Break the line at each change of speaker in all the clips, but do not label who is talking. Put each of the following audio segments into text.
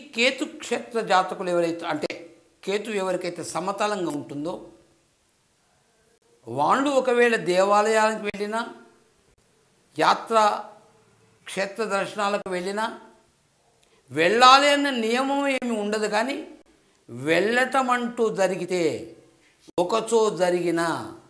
కేతు క్షేత్ర జాతకులు ఎవరైతే అంటే కేతు ఎవరికైతే సమతలంగా ఉంటుందో వాళ్ళు ఒకవేళ దేవాలయాలకు వెళ్ళినా యాత్ర క్షేత్ర దర్శనాలకు వెళ్ళినా వెళ్ళాలి అన్న నియమం ఏమి ఉండదు కానీ వెళ్ళటం అంటూ జరిగితే ఒకచో జరిగిన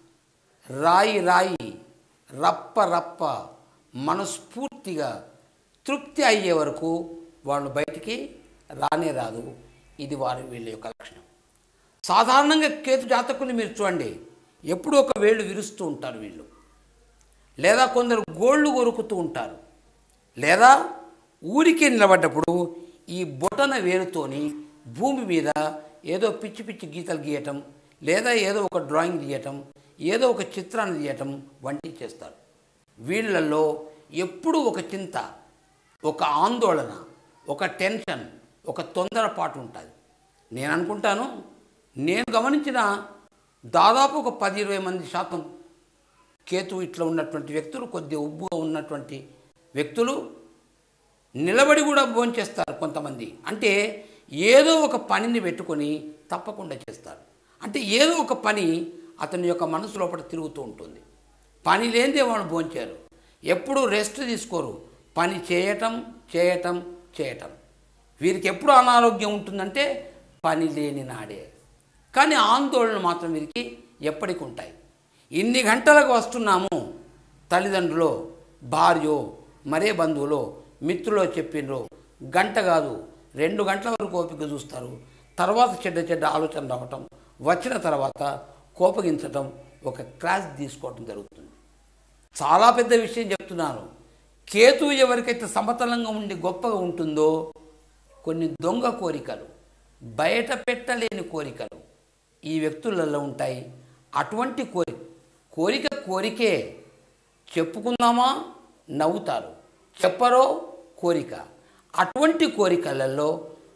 రాయి రాయి రప్ప రప్ప మనస్ఫూర్తిగా తృప్తి అయ్యే వరకు వాళ్ళు బయటికి రానే రాదు ఇది వారి వీళ్ళ యొక్క లక్షణం సాధారణంగా కేతు జాతకులు మీరు చూడండి ఎప్పుడూ ఒక వేళ్ళు విరుస్తూ ఉంటారు వీళ్ళు లేదా కొందరు గోళ్ళు కొరుకుతూ ఉంటారు లేదా ఊరికే నిలబడ్డప్పుడు ఈ బొటన వేరుతోని భూమి మీద ఏదో పిచ్చి పిచ్చి గీతలు గీయటం లేదా ఏదో ఒక డ్రాయింగ్ గీయటం ఏదో ఒక చిత్రాన్ని గీయటం వంటివి చేస్తారు వీళ్ళల్లో ఎప్పుడూ ఒక చింత ఒక ఆందోళన ఒక టెన్షన్ ఒక తొందరపాటు ఉంటుంది నేను అనుకుంటాను నేను గమనించిన దాదాపు ఒక పది ఇరవై మంది శాతం కేతు ఇట్లా ఉన్నటువంటి వ్యక్తులు కొద్దిగా ఉబ్బుగా ఉన్నటువంటి వ్యక్తులు నిలబడి కూడా భోంచేస్తారు కొంతమంది అంటే ఏదో ఒక పనిని పెట్టుకొని తప్పకుండా చేస్తారు అంటే ఏదో ఒక పని అతని యొక్క మనసు లోపల తిరుగుతూ ఉంటుంది పని లేనిదే వాళ్ళు భోంచారు ఎప్పుడు రెస్ట్ తీసుకోరు పని చేయటం చేయటం చేయటం వీరికి ఎప్పుడు అనారోగ్యం ఉంటుందంటే పని లేని నాడే కానీ ఆందోళన మాత్రం వీరికి ఎప్పటికి ఉంటాయి ఇన్ని గంటలకు వస్తున్నాము తల్లిదండ్రులు భార్యో మరే బంధువులో మిత్రులో చెప్పిండ్రు గంట కాదు రెండు గంటల వరకు ఓపిక చూస్తారు తర్వాత చెడ్డ చెడ్డ ఆలోచన రావటం వచ్చిన తర్వాత కోపగించటం ఒక క్లాస్ తీసుకోవటం జరుగుతుంది చాలా పెద్ద విషయం చెప్తున్నాను కేతు ఎవరికైతే సమతలంగా ఉండి గొప్పగా ఉంటుందో కొన్ని దొంగ కోరికలు బయట పెట్టలేని కోరికలు ఈ వ్యక్తులలో ఉంటాయి అటువంటి కోరి కోరిక కోరికే చెప్పుకుందామా నవ్వుతారు చెప్పరో కోరిక అటువంటి కోరికలలో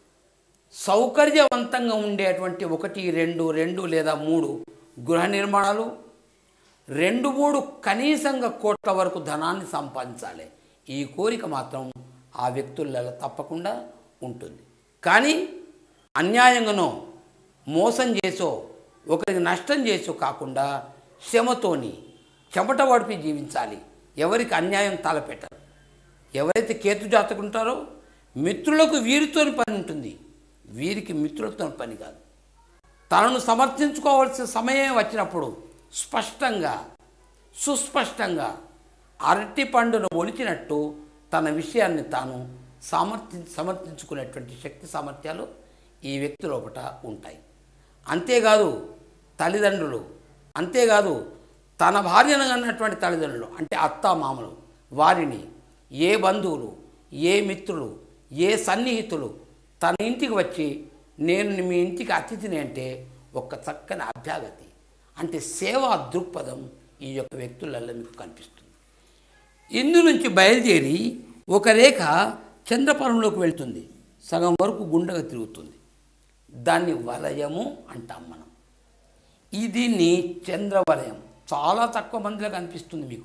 సౌకర్యవంతంగా ఉండేటువంటి ఒకటి రెండు రెండు లేదా మూడు గృహ నిర్మాణాలు రెండు మూడు కనీసంగా కోట్ల వరకు ధనాన్ని సంపాదించాలి ఈ కోరిక మాత్రం ఆ వ్యక్తులలో తప్పకుండా ఉంటుంది కానీ అన్యాయంగానో మోసం చేసో ఒకరికి నష్టం చేసో కాకుండా శ్రమతోని చెమట వడిపి జీవించాలి ఎవరికి అన్యాయం తలపెట్టరు ఎవరైతే కేతు జాతకులు ఉంటారో మిత్రులకు వీరితోని పని ఉంటుంది వీరికి మిత్రులతో పని కాదు తనను సమర్థించుకోవాల్సిన సమయం వచ్చినప్పుడు స్పష్టంగా సుస్పష్టంగా అరటి పండును ఒలిచినట్టు తన విషయాన్ని తాను సమర్థి సమర్థించుకునేటువంటి శక్తి సామర్థ్యాలు ఈ వ్యక్తి లోపల ఉంటాయి అంతేకాదు తల్లిదండ్రులు అంతేకాదు తన భార్యను అన్నటువంటి తల్లిదండ్రులు అంటే అత్త మామలు వారిని ఏ బంధువులు ఏ మిత్రులు ఏ సన్నిహితులు తన ఇంటికి వచ్చి నేను మీ ఇంటికి అతిథిని అంటే ఒక చక్కని అభ్యాగతి అంటే సేవా దృక్పథం ఈ యొక్క వ్యక్తులలో మీకు కనిపిస్తుంది ఇందు నుంచి బయలుదేరి ఒక రేఖ చంద్రపరంలోకి వెళ్తుంది సగం వరకు గుండెగా తిరుగుతుంది దాన్ని వలయము అంటాం మనం ఈ దీన్ని చంద్రవలయం చాలా తక్కువ మందిలో కనిపిస్తుంది మీకు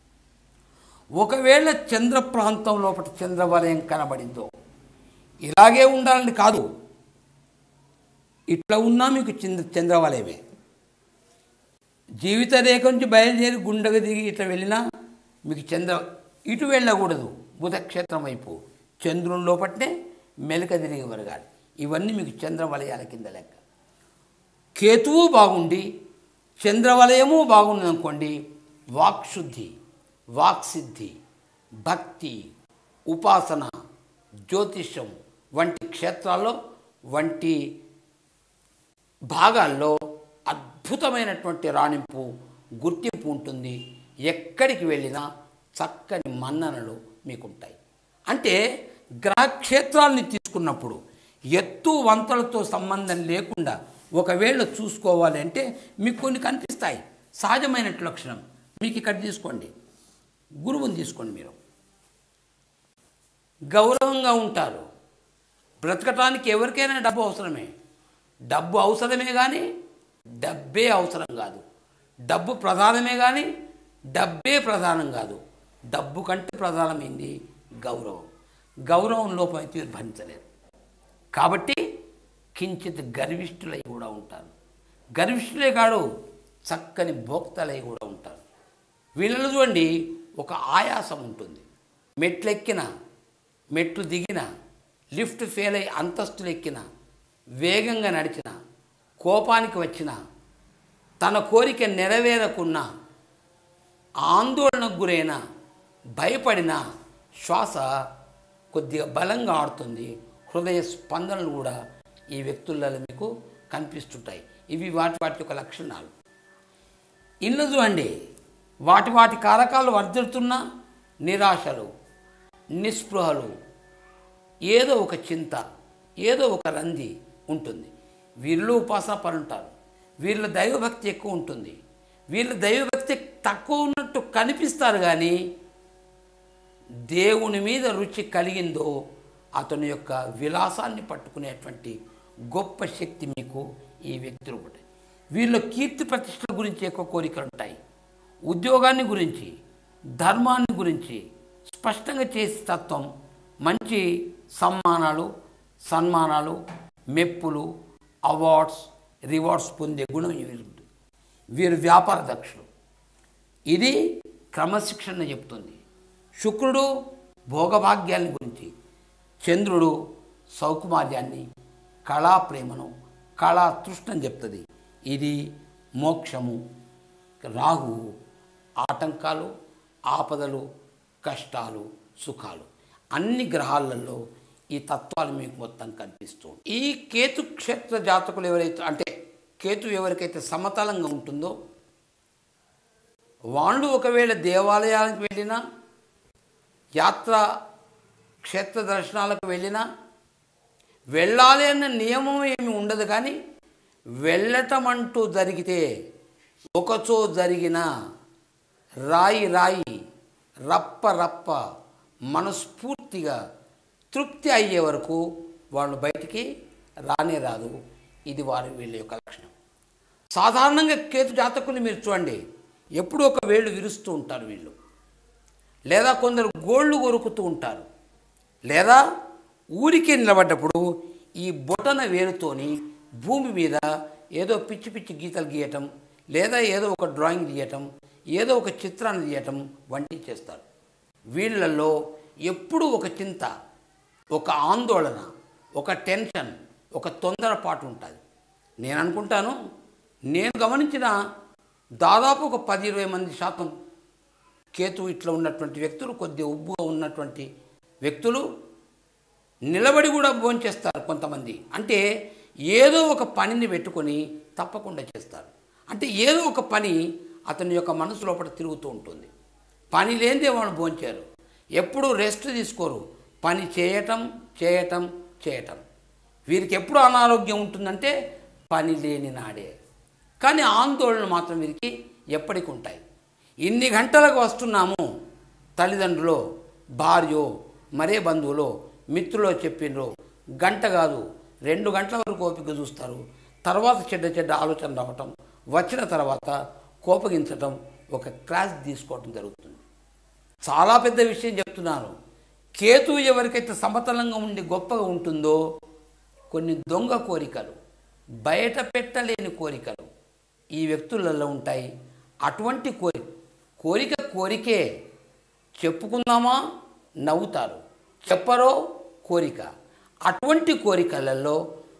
ఒకవేళ చంద్ర ప్రాంతం లోపల చంద్రవలయం కనబడిందో ఇలాగే ఉండాలని కాదు ఇట్లా ఉన్నా మీకు చంద్ర చంద్రవలయమే జీవిత రేఖ నుంచి బయలుదేరి గుండెగా దిగి ఇట్లా వెళ్ళినా మీకు చంద్ర ఇటు వెళ్ళకూడదు బుధక్షేత్రం వైపు చంద్రుని లోపట్నే మెలక తిరిగి వరగాలి ఇవన్నీ మీకు చంద్రవలయాల కింద లెక్క కేతువు బాగుండి చంద్రవలయము బాగుంది అనుకోండి వాక్శుద్ధి వాక్సిద్ధి భక్తి ఉపాసన జ్యోతిష్యం వంటి క్షేత్రాల్లో వంటి భాగాల్లో అద్భుతమైనటువంటి రాణింపు గుర్తింపు ఉంటుంది ఎక్కడికి వెళ్ళినా చక్కని మన్ననలు మీకుంటాయి అంటే గ్రహక్షేత్రాలని తీసుకున్నప్పుడు ఎత్తు వంతలతో సంబంధం లేకుండా ఒకవేళ చూసుకోవాలి అంటే మీకు కొన్ని కనిపిస్తాయి సహజమైనట్టు లక్షణం మీకు ఇక్కడ తీసుకోండి గురువుని తీసుకోండి మీరు గౌరవంగా ఉంటారు బ్రతకటానికి ఎవరికైనా డబ్బు అవసరమే డబ్బు అవసరమే కానీ డబ్బే అవసరం కాదు డబ్బు ప్రధానమే కానీ డబ్బే ప్రధానం కాదు డబ్బు కంటే ప్రధానమైంది గౌరవం గౌరవం లోపం అయితే మీరు భరించలేరు కాబట్టి కించిత్ గర్విష్ఠులై కూడా ఉంటారు గర్విష్ఠులే కాడు చక్కని భోక్తలై కూడా ఉంటారు వీళ్ళలో చూడండి ఒక ఆయాసం ఉంటుంది మెట్లెక్కిన మెట్లు దిగిన లిఫ్ట్ ఫెయిల్ అయి అంతస్తులు ఎక్కిన వేగంగా నడిచిన కోపానికి వచ్చిన తన కోరిక నెరవేరకున్నా ఆందోళనకు గురైన భయపడిన శ్వాస కొద్దిగా బలంగా ఆడుతుంది హృదయ స్పందనలు కూడా ఈ వ్యక్తులలో మీకు కనిపిస్తుంటాయి ఇవి వాటి వాటి యొక్క లక్షణాలు ఇల్లు చూడండి వాటి వాటి కారకాలు వర్ధిల్తున్న నిరాశలు నిస్పృహలు ఏదో ఒక చింత ఏదో ఒక రంది ఉంటుంది వీరిలో ఉపాసన పరుంటారు వీళ్ళ దైవభక్తి ఎక్కువ ఉంటుంది వీళ్ళ దైవభక్తి తక్కువ ఉన్నట్టు కనిపిస్తారు కానీ దేవుని మీద రుచి కలిగిందో అతని యొక్క విలాసాన్ని పట్టుకునేటువంటి గొప్ప శక్తి మీకు ఈ వ్యక్తులు ఉంటాయి వీళ్ళ కీర్తి ప్రతిష్టల గురించి ఎక్కువ కోరికలు ఉంటాయి ఉద్యోగాన్ని గురించి ధర్మాన్ని గురించి స్పష్టంగా చేసే తత్వం మంచి సమ్మానాలు సన్మానాలు మెప్పులు అవార్డ్స్ రివార్డ్స్ పొందే గుణం వీరు ఉంటుంది వీరు వ్యాపార దక్షులు ఇది క్రమశిక్షణ చెప్తుంది శుక్రుడు భోగభాగ్యాన్ని గురించి చంద్రుడు సౌకుమార్యాన్ని కళా ప్రేమను కళా తృష్ణని చెప్తుంది ఇది మోక్షము రాహు ఆటంకాలు ఆపదలు కష్టాలు సుఖాలు అన్ని గ్రహాలలో ఈ తత్వాలు మీకు మొత్తం కనిపిస్తూ ఉంటాయి. ఈ కేతు క్షేత్ర జాతకులు ఎవరైతే అంటే కేతు ఎవరికైతే సమతలంగా ఉంటుందో వాళ్ళు ఒకవేళ దేవాలయాలకు వెళ్ళినా యాత్ర క్షేత్ర దర్శనాలకు వెళ్ళినా వెళ్ళాలి అన్న నియమం ఏమి ఉండదు కానీ వెళ్ళటం అంటూ జరిగితే ఒకచో జరిగిన రాయి రాయి రప్ప రప్ప మనస్ఫూర్తిగా తృప్తి అయ్యే వరకు వాళ్ళు బయటికి రానే రాదు ఇది వారి వీళ్ళ యొక్క లక్షణం సాధారణంగా కేతు జాతకులు మీరు చూడండి ఎప్పుడూ ఒక వేళ్ళు విరుస్తూ ఉంటారు వీళ్ళు లేదా కొందరు గోళ్ళు కొరుకుతూ ఉంటారు లేదా ఊరికే నిలబడ్డప్పుడు ఈ బొటన వేరుతోని భూమి మీద ఏదో పిచ్చి పిచ్చి గీతలు గీయటం లేదా ఏదో ఒక డ్రాయింగ్ గీయటం ఏదో ఒక చిత్రాన్ని గీయటం వంటివి చేస్తారు వీళ్ళల్లో ఎప్పుడూ ఒక చింత ఒక ఆందోళన ఒక టెన్షన్ ఒక తొందరపాటు ఉంటుంది నేను అనుకుంటాను నేను గమనించిన దాదాపు ఒక పది ఇరవై మంది శాతం కేతు ఇట్లా ఉన్నటువంటి వ్యక్తులు కొద్దిగా ఉబ్బుగా ఉన్నటువంటి వ్యక్తులు నిలబడి కూడా భోంచేస్తారు కొంతమంది అంటే ఏదో ఒక పనిని పెట్టుకొని తప్పకుండా చేస్తారు అంటే ఏదో ఒక పని అతని యొక్క మనసు లోపల తిరుగుతూ ఉంటుంది పని లేనిదే వాళ్ళు భోంచారు ఎప్పుడు రెస్ట్ తీసుకోరు పని చేయటం చేయటం చేయటం వీరికి ఎప్పుడు అనారోగ్యం ఉంటుందంటే పని లేని నాడే కానీ ఆందోళన మాత్రం వీరికి ఎప్పటికి ఉంటాయి ఇన్ని గంటలకు వస్తున్నాము తల్లిదండ్రులు భార్యో మరే బంధువులో మిత్రులో చెప్పిండ్రు గంట కాదు రెండు గంటల వరకు ఓపిక చూస్తారు తర్వాత చెడ్డ చెడ్డ ఆలోచన రావటం వచ్చిన తర్వాత కోపగించటం ఒక క్లాస్ తీసుకోవటం జరుగుతుంది చాలా పెద్ద విషయం చెప్తున్నాను కేతు ఎవరికైతే సమతలంగా ఉండి గొప్పగా ఉంటుందో కొన్ని దొంగ కోరికలు బయట పెట్టలేని కోరికలు ఈ వ్యక్తులలో ఉంటాయి అటువంటి కోరి కోరిక కోరికే చెప్పుకుందామా నవ్వుతారు చెప్పరో కోరిక అటువంటి కోరికలలో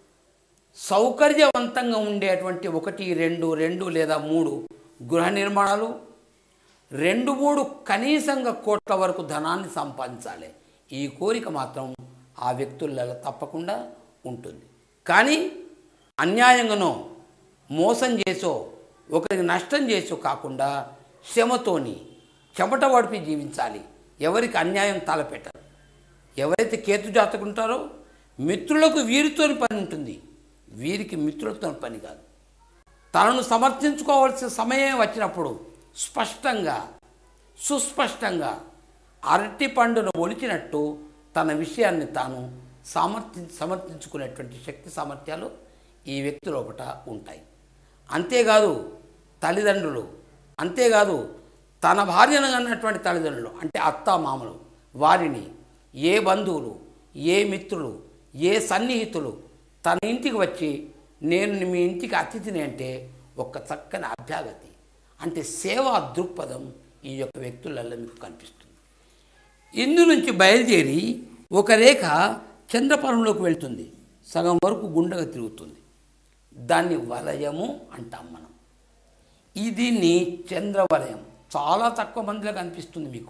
సౌకర్యవంతంగా ఉండేటువంటి ఒకటి రెండు రెండు లేదా మూడు గృహ నిర్మాణాలు రెండు మూడు కనీసంగా కోట్ల వరకు ధనాన్ని సంపాదించాలి ఈ కోరిక మాత్రం ఆ వ్యక్తులలో తప్పకుండా ఉంటుంది కానీ అన్యాయంగానో మోసం చేసో ఒకరికి నష్టం చేసో కాకుండా శ్రమతోని చెమట వడిపి జీవించాలి ఎవరికి అన్యాయం తలపెట్టరు ఎవరైతే కేతు జాతకు ఉంటారో మిత్రులకు వీరితోని పని ఉంటుంది వీరికి మిత్రులతో పని కాదు తనను సమర్థించుకోవాల్సిన సమయం వచ్చినప్పుడు స్పష్టంగా సుస్పష్టంగా అరటి పండును ఒలిచినట్టు తన విషయాన్ని తాను సమర్థి సమర్థించుకునేటువంటి శక్తి సామర్థ్యాలు ఈ వ్యక్తి లోపల ఉంటాయి అంతేకాదు తల్లిదండ్రులు అంతేకాదు తన భార్యను అన్నటువంటి తల్లిదండ్రులు అంటే అత్త మామలు వారిని ఏ బంధువులు ఏ మిత్రులు ఏ సన్నిహితులు తన ఇంటికి వచ్చి నేను మీ ఇంటికి అతిథిని అంటే ఒక చక్కని అభ్యాగతి అంటే సేవా దృక్పథం ఈ యొక్క వ్యక్తులలో మీకు కనిపిస్తుంది ఇందు నుంచి బయలుదేరి ఒక రేఖ చంద్రపరంలోకి వెళ్తుంది సగం వరకు గుండెగా తిరుగుతుంది దాన్ని వలయము అంటాం మనం ఈ దీన్ని చంద్రవలయం చాలా తక్కువ మందిలో కనిపిస్తుంది మీకు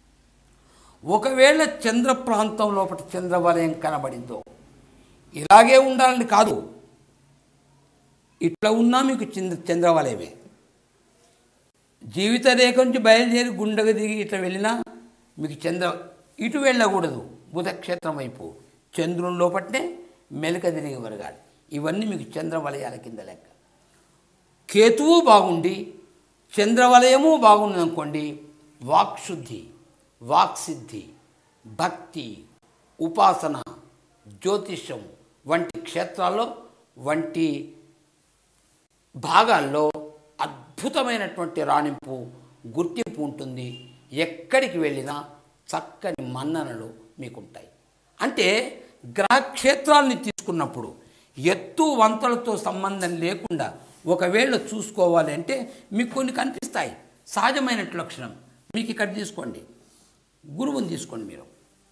ఒకవేళ చంద్ర ప్రాంతం లోపల చంద్రవలయం కనబడిందో ఇలాగే ఉండాలని కాదు ఇట్లా ఉన్నా మీకు చంద్ర చంద్రవలయమే జీవిత రేఖ నుంచి బయలుదేరి గుండెగా దిగి ఇట్లా వెళ్ళినా మీకు చంద్ర ఇటు వెళ్ళకూడదు బుధక్షేత్రం వైపు చంద్రుని లోపట్నే మెలక తిరిగి వరగాలి ఇవన్నీ మీకు చంద్రవలయాల కింద లెక్క కేతువు బాగుండి చంద్రవలయము బాగుందనుకోండి వాక్శుద్ధి వాక్సిద్ధి భక్తి ఉపాసన జ్యోతిష్యం వంటి క్షేత్రాల్లో వంటి భాగాల్లో అద్భుతమైనటువంటి రాణింపు గుర్తింపు ఉంటుంది ఎక్కడికి వెళ్ళినా చక్కని మన్ననలు మీకుంటాయి అంటే గ్రహక్షేత్రాలని తీసుకున్నప్పుడు ఎత్తు వంతలతో సంబంధం లేకుండా ఒకవేళ చూసుకోవాలి అంటే మీకు కొన్ని కనిపిస్తాయి సహజమైనట్టు లక్షణం మీకు ఇక్కడ తీసుకోండి గురువుని తీసుకోండి మీరు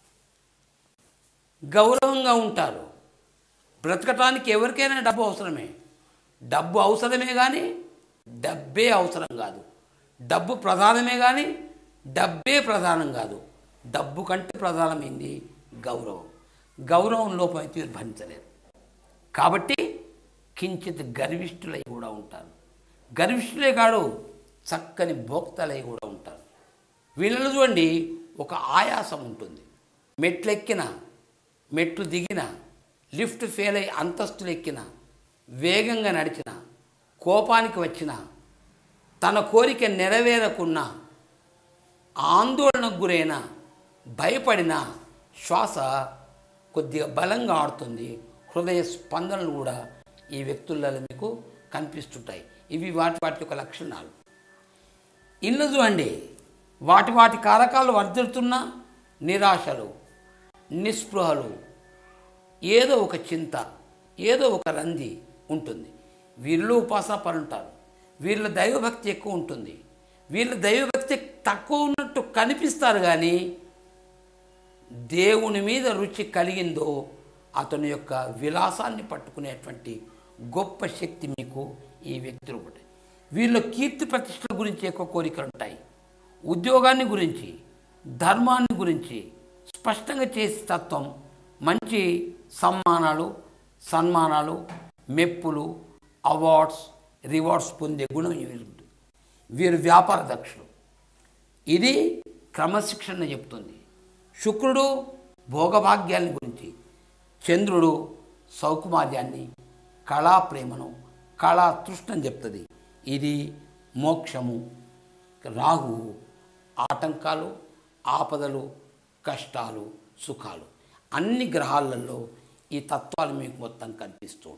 గౌరవంగా ఉంటారు బ్రతకటానికి ఎవరికైనా డబ్బు అవసరమే డబ్బు అవసరమే కానీ డబ్బే అవసరం కాదు డబ్బు ప్రధానమే కానీ డబ్బే ప్రధానం కాదు డబ్బు కంటే ప్రధానమైంది గౌరవం గౌరవం లోపం అయితే మీరు భరించలేరు కాబట్టి కించిత్ గర్విష్ఠులై కూడా ఉంటారు గర్విష్ఠులే కాడు చక్కని భోక్తలై కూడా ఉంటారు వీళ్ళలో చూడండి ఒక ఆయాసం ఉంటుంది మెట్లెక్కిన మెట్లు దిగిన లిఫ్ట్ ఫెయిల్ అయి అంతస్తులు ఎక్కిన వేగంగా నడిచిన కోపానికి వచ్చిన తన కోరిక నెరవేరకున్నా ఆందోళనకు గురైన భయపడిన శ్వాస కొద్దిగా బలంగా ఆడుతుంది హృదయ స్పందనలు కూడా ఈ వ్యక్తులలో మీకు కనిపిస్తుంటాయి ఇవి వాటి వాటి యొక్క లక్షణాలు ఇల్లు చూడండి వాటి వాటి కారకాలు వర్ధిల్తున్న నిరాశలు నిస్పృహలు ఏదో ఒక చింత ఏదో ఒక రంది ఉంటుంది వీరిలో ఉపాసన పరుంటారు వీళ్ళ దైవభక్తి ఎక్కువ ఉంటుంది వీళ్ళ దైవభక్తి తక్కువ ఉన్నట్టు కనిపిస్తారు కానీ దేవుని మీద రుచి కలిగిందో అతని యొక్క విలాసాన్ని పట్టుకునేటువంటి గొప్ప శక్తి మీకు ఈ వ్యక్తులు ఉంటాయి వీళ్ళ కీర్తి ప్రతిష్టల గురించి ఎక్కువ కోరికలు ఉంటాయి ఉద్యోగాన్ని గురించి ధర్మాన్ని గురించి స్పష్టంగా చేసే తత్వం మంచి సమ్మానాలు సన్మానాలు మెప్పులు అవార్డ్స్ రివార్డ్స్ పొందే గుణం వీరికి ఉంటుంది వీరు వ్యాపార దక్షులు ఇది క్రమశిక్షణ చెప్తుంది శుక్రుడు భోగభాగ్యాన్ని గురించి చంద్రుడు సౌకుమార్యాన్ని కళా ప్రేమను కళా తృష్ణని చెప్తుంది ఇది మోక్షము రాహువు ఆటంకాలు ఆపదలు కష్టాలు సుఖాలు అన్ని గ్రహాలలో ఈ తత్వాలు మీకు మొత్తం కనిపిస్తూ ఉంటాయి